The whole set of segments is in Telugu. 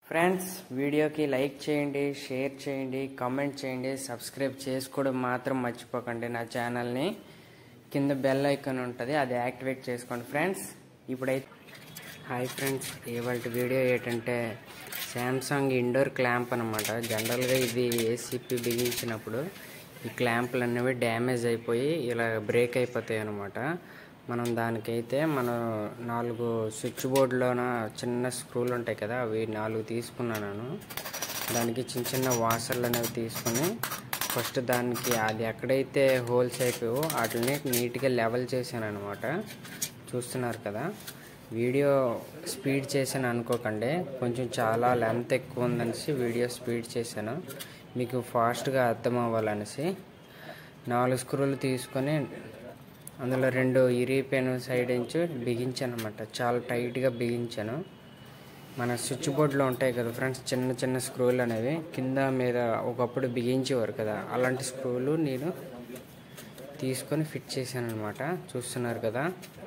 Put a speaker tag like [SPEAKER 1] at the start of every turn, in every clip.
[SPEAKER 1] ఫ్రెండ్స్ వీడియోకి లైక్ చేయండి షేర్ చేయండి కామెంట్ చేయండి సబ్స్క్రైబ్ చేసుకోవడం మాత్రం మర్చిపోకండి నా ఛానల్ని కింద బెల్ ఐకాన్ ఉంటుంది అది యాక్టివేట్ చేసుకోండి ఫ్రెండ్స్ ఇప్పుడైతే హాయ్ ఫ్రెండ్స్ ఇవాళ వీడియో ఏంటంటే శాంసంగ్ ఇండోర్ క్లాంప్ అనమాట జనరల్గా ఇది ఏసీపీ బిగించినప్పుడు ఈ క్లాంపులు అనేవి డ్యామేజ్ అయిపోయి ఇలా బ్రేక్ అయిపోతాయి అనమాట మనం దానికైతే మనం నాలుగు స్విచ్ బోర్డులోన చిన్న స్క్రూలు ఉంటాయి కదా అవి నాలుగు తీసుకున్నాను నేను దానికి చిన్న చిన్న వాషర్లు అనేవి తీసుకుని ఫస్ట్ దానికి అది ఎక్కడైతే హోల్స్ అయిపోయో వాటిని నీట్గా లెవెల్ చేశాను అనమాట చూస్తున్నారు కదా వీడియో స్పీడ్ చేశాను అనుకోకండి కొంచెం చాలా లెంత్ ఎక్కువ ఉందనేసి వీడియో స్పీడ్ చేశాను మీకు ఫాస్ట్గా అర్థం అవ్వాలనేసి నాలుగు స్క్రూలు తీసుకొని అందులో రెండు ఇరిగిపోయిన సైడ్ నుంచి బిగించాను అనమాట చాలా టైట్గా బిగించాను మన స్విచ్ బోర్డులో ఉంటాయి కదా ఫ్రెండ్స్ చిన్న చిన్న స్క్రూలు అనేవి కింద మీద ఒకప్పుడు బిగించేవారు కదా అలాంటి స్క్రూలు నేను తీసుకొని ఫిట్ చేశాను అనమాట చూస్తున్నారు కదా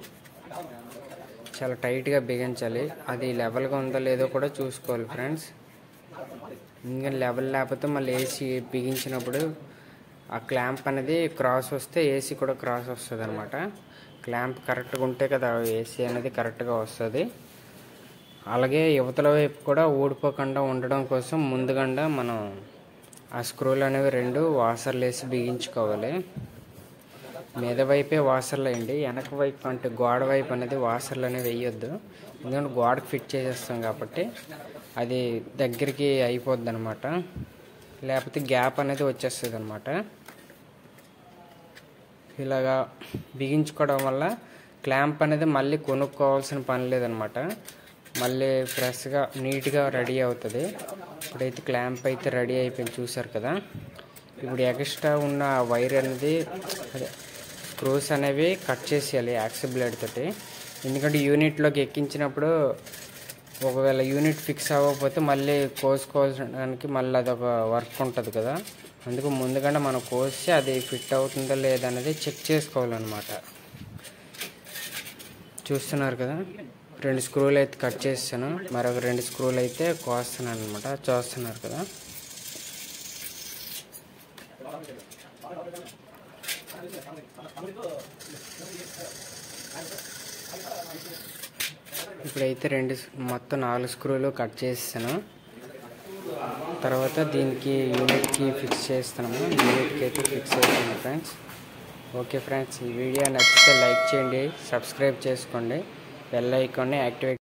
[SPEAKER 1] చాలా టైట్గా బిగించాలి అది లెవెల్గా ఉందో లేదో కూడా చూసుకోవాలి ఫ్రెండ్స్ ఇంకా లెవెల్ లేకపోతే మళ్ళీ ఏసీ బిగించినప్పుడు ఆ క్లాంప్ అనేది క్రాస్ వస్తే ఏసీ కూడా క్రాస్ వస్తుంది అనమాట క్లాంప్ కరెక్ట్గా ఉంటే కదా ఏసీ అనేది కరెక్ట్గా వస్తుంది అలాగే యువతల వైపు కూడా ఊడిపోకుండా ఉండడం కోసం ముందుగా మనం ఆ స్క్రూలు అనేవి రెండు వాసర్లు వేసి బిగించుకోవాలి మీద వైపే వాసర్లు వేయండి వెనక వైపు అంటే గోడ వైపు అనేది వాసర్లు అనేవి వేయొద్దు ఎందుకంటే గోడకు ఫిట్ చేసేస్తాం కాబట్టి అది దగ్గరికి అయిపోద్ది అనమాట లేకపోతే గ్యాప్ అనేది వచ్చేస్తుంది అనమాట ఇలాగా బిగించుకోవడం వల్ల క్లాంప్ అనేది మళ్ళీ కొనుక్కోవాల్సిన పని లేదనమాట మళ్ళీ ఫ్రెష్గా నీట్గా రెడీ అవుతుంది ఇప్పుడైతే క్లాంప్ అయితే రెడీ అయిపోయింది చూసారు కదా ఇప్పుడు ఎక్స్ట్రా ఉన్న వైర్ అనేది అదే స్క్రూస్ అనేవి కట్ చేసేయాలి యాక్స్ బ్లేడ్ తోటి ఎందుకంటే యూనిట్లోకి ఎక్కించినప్పుడు ఒకవేళ యూనిట్ ఫిక్స్ అవ్వకపోతే మళ్ళీ కోసుకోవడానికి మళ్ళీ అదొక వర్క్ ఉంటుంది కదా అందుకు ముందుగానే మనం కోసి అది ఫిట్ అవుతుందో లేదనేది చెక్ చేసుకోవాలన్నమాట చూస్తున్నారు కదా రెండు స్క్రూలు అయితే కట్ చేస్తాను మరొక రెండు స్క్రూలు అయితే కోస్తున్నాను అనమాట చూస్తున్నారు కదా ఇప్పుడైతే రెండు మొత్తం నాలుగు స్క్రూలు కట్ చేస్తాను తర్వాత దీనికి యూనిట్కి ఫిక్స్ చేస్తాము యూనిట్కి అయితే ఫిక్స్ చేస్తాను ఫ్రెండ్స్ ఓకే ఫ్రెండ్స్ ఈ వీడియో నచ్చితే లైక్ చేయండి సబ్స్క్రైబ్ చేసుకోండి బెల్ ఐకాన్ని యాక్టివేట్